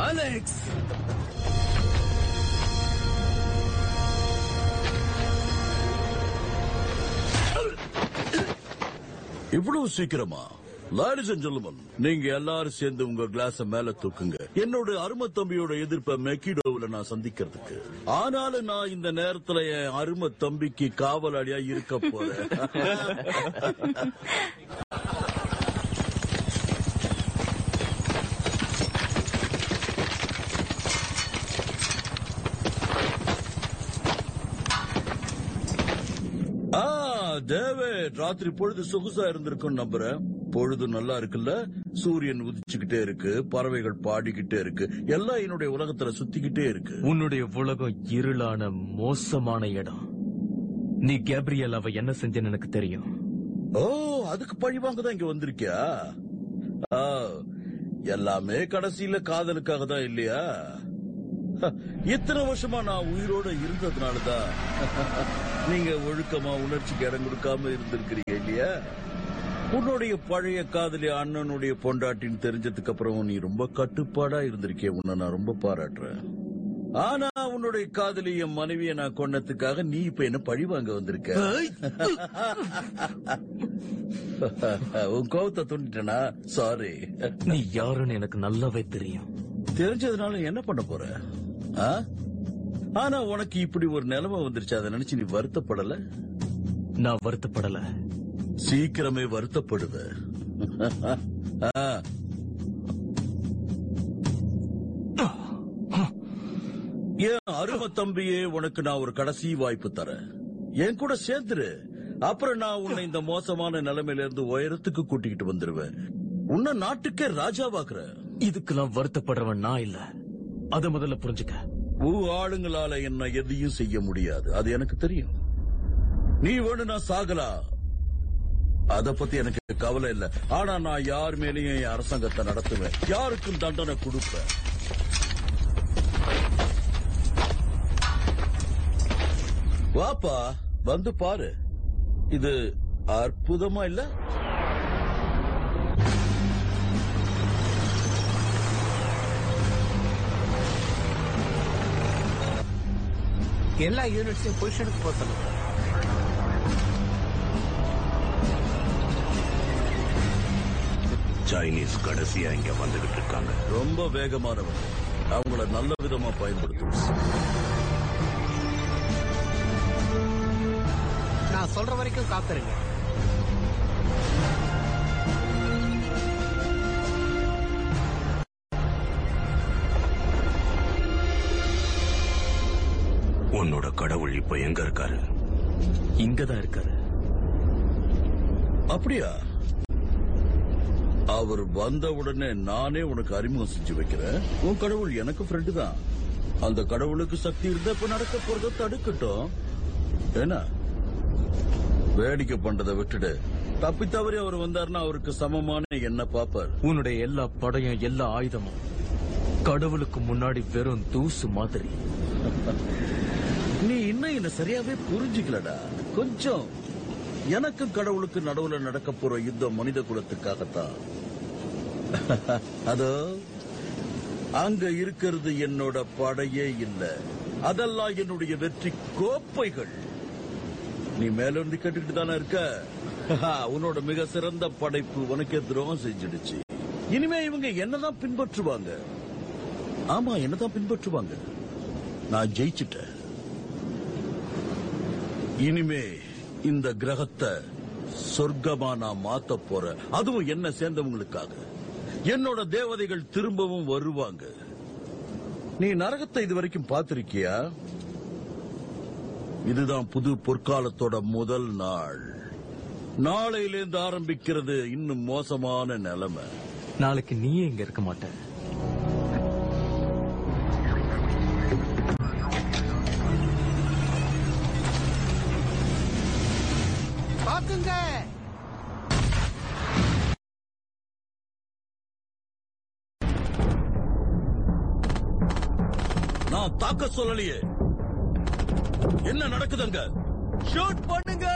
Alex இவ்வளவு சீக்கிரமா ladies and gentleman நீங்க எல்லாரும் சேர்ந்து உங்க கிளாஸ மேல தூக்குங்க என்னோட அருமை தம்பியோட எதிர்ப்பை மெக்கிடோவில் நான் சந்திக்கிறதுக்கு ஆனாலும் நான் இந்த நேரத்துல என் அருமை தம்பிக்கு காவலாளியா இருக்க போறேன் ஆ டேவிட் ராத்திரி பொழுது சொகுசா இருந்திருக்கும் நம்புறேன் பொழுது நல்லா இருக்குல்ல சூரியன் உதிச்சுக்கிட்டே இருக்கு பறவைகள் பாடிக்கிட்டே இருக்கு எல்லாம் என்னுடைய உலகத்துல சுத்திக்கிட்டே இருக்கு உன்னுடைய உலகம் இருளான மோசமான இடம் நீ கேப்ரியல் அவ என்ன செஞ்சேன்னு எனக்கு தெரியும் ஓ அதுக்கு பழிவாங்க தான் இங்க வந்திருக்கியா ஆ, எல்லாமே கடைசியில காதலுக்காக தான் இல்லையா ஹ, இத்தனை வருஷமா நான் உயிரோட இருந்ததுனாலதான் நீங்க ஒழுக்கமா உணர்ச்சிக்கு இடம் கொடுக்காம இருந்திருக்கிறீங்க இல்லையா உன்னுடைய பழைய காதலி அண்ணனுடைய பொண்டாட்டின்னு தெரிஞ்சதுக்கு அப்புறம் நீ ரொம்ப கட்டுப்பாடா இருந்திருக்கிய உன்னை நான் ரொம்ப பாராட்டுறேன் ஆனா உன்னுடைய காதலி என் மனைவியை நான் கொன்னதுக்காக நீ இப்ப என்ன பழி வாங்க வந்திருக்க உன் கோவத்தை தூண்டிட்டனா சாரி நீ யாருன்னு எனக்கு நல்லாவே தெரியும் தெரிஞ்சதுனால என்ன பண்ண போற ஆ? ஆனா உனக்கு இப்படி ஒரு நிலைமை வந்துருச்சு அதை நினைச்சு நீ வருத்தப்படல நான் வருத்தப்படல சீக்கிரமே வருத்தப்படுவ ஆ. என் அருமை தம்பியே உனக்கு நான் ஒரு கடைசி வாய்ப்பு தரேன் என் கூட சேர்ந்துரு அப்புறம் நான் உன்னை இந்த மோசமான நிலைமையில இருந்து உயரத்துக்கு கூட்டிக்கிட்டு வந்துருவேன் உன்னை நாட்டுக்கே ராஜாவாக்குறேன் இதுக்கெல்லாம் வருத்தப்படுறவன் நான் இல்ல அத முதல்ல புரிஞ்சுக்க ஊ ஆளுங்களால என்ன எதையும் செய்ய முடியாது அது எனக்கு தெரியும் நீ வேணும்னா சாகலாம் அத பத்தி எனக்கு கவலை இல்ல ஆனா நான் யார் மேலயும் என் அரசாங்கத்தை நடத்துவேன் யாருக்கும் தண்டனை கொடுப்பேன் வாப்பா வந்து பாரு இது அற்புதமா இல்ல எல்லா யூனிட்ஸையும் பொசிஷனுக்கு போக சொல்லுங்க சைனீஸ் கடைசியா இங்க வந்துகிட்டு இருக்காங்க ரொம்ப வேகமானவங்க அவங்கள நல்ல விதமா பயன்படுத்தும் நான் சொல்ற வரைக்கும் காத்துருங்க உன்னோட கடவுள் இப்ப எங்க இருக்காரு இங்கதான் இருக்காரு அப்படியா அவர் வந்த உடனே நானே உனக்கு அறிமுகம் செஞ்சு வைக்கிறேன் உன் கடவுள் எனக்கு ஃப்ரெண்டு தான் அந்த கடவுளுக்கு சக்தி இருந்தா இப்ப நடக்க போறத தடுக்கட்டும் என்ன வேடிக்கை பண்றதை விட்டுடு தப்பி தவறி அவர் வந்தாருன்னா அவருக்கு சமமான என்ன பாப்பார் உன்னுடைய எல்லா படையும் எல்லா ஆயுதமும் கடவுளுக்கு முன்னாடி வெறும் தூசு மாதிரி நீ இன்னும் என்ன சரியாவே புரிஞ்சுக்கலடா கொஞ்சம் எனக்கும் கடவுளுக்கு நடுவுல நடக்க போற யுத்தம் மனித குலத்துக்காகத்தான் அதோ அங்க இருக்கிறது என்னோட படையே இல்ல அதெல்லாம் என்னுடைய வெற்றி கோப்பைகள் நீ மேல இருந்து கேட்டுக்கிட்டு தானே இருக்க உன்னோட மிக சிறந்த படைப்பு உனக்கே துரோகம் செஞ்சிடுச்சு இனிமே இவங்க என்னதான் பின்பற்றுவாங்க ஆமா என்னதான் பின்பற்றுவாங்க நான் ஜெயிச்சிட்டேன் இனிமே இந்த கிரகத்தை சொர்க்கமா நான் மாத்த போறேன் அதுவும் என்ன சேர்ந்தவங்களுக்காக என்னோட தேவதைகள் திரும்பவும் வருவாங்க நீ நரகத்தை இது வரைக்கும் பார்த்திருக்கியா இதுதான் புது பொற்காலத்தோட முதல் நாள் நாளையிலேருந்து ஆரம்பிக்கிறது இன்னும் மோசமான நிலைமை நாளைக்கு நீயே இங்க இருக்க மாட்ட பாக்குங்க நான் தாக்க சொல்லலையே என்ன நடக்குதுங்க ஷூட் பண்ணுங்க